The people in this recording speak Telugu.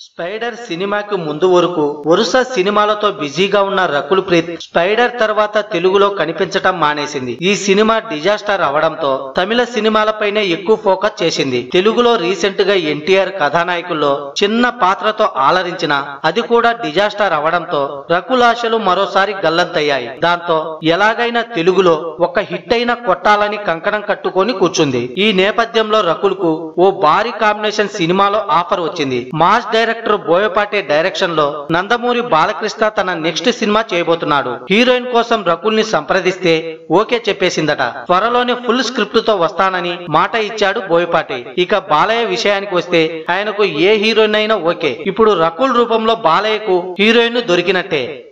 స్పైడర్ సినిమాకి ముందు వరకు వరుస సినిమాలతో బిజీగా ఉన్న రకుల్ ప్రీత్ స్పైడర్ తర్వాత తెలుగులో కనిపించటం మానేసింది ఈ సినిమా డిజాస్టర్ అవడంతో తమిళ సినిమాలపైనే ఎక్కువ ఫోకస్ చేసింది తెలుగులో రీసెంట్ గా ఎన్టీఆర్ కథానాయకుల్లో చిన్న పాత్రతో ఆలరించిన అది కూడా డిజాస్టర్ అవడంతో రకుల్ ఆశలు మరోసారి గల్లంతయ్యాయి దాంతో ఎలాగైనా తెలుగులో ఒక హిట్ అయినా కొట్టాలని కంకణం కట్టుకొని కూర్చుంది ఈ నేపథ్యంలో రకుల్ కు ఓ భారీ కాంబినేషన్ సినిమాలో ఆఫర్ వచ్చింది మాస్ డైరెక్టర్ బోయపాటి డైరెక్షన్ లో నందమూరి బాలకృష్ణ తన నెక్స్ట్ సినిమా చేయబోతున్నాడు హీరోయిన్ కోసం రకుల్ ని సంప్రదిస్తే ఓకే చెప్పేసిందట త్వరలోనే ఫుల్ స్క్రిప్ట్ తో వస్తానని మాట ఇచ్చాడు బోయపాటి ఇక బాలయ్య విషయానికి వస్తే ఆయనకు ఏ హీరోయిన్ అయినా ఓకే ఇప్పుడు రకుల్ రూపంలో బాలయ్యకు హీరోయిన్ దొరికినట్టే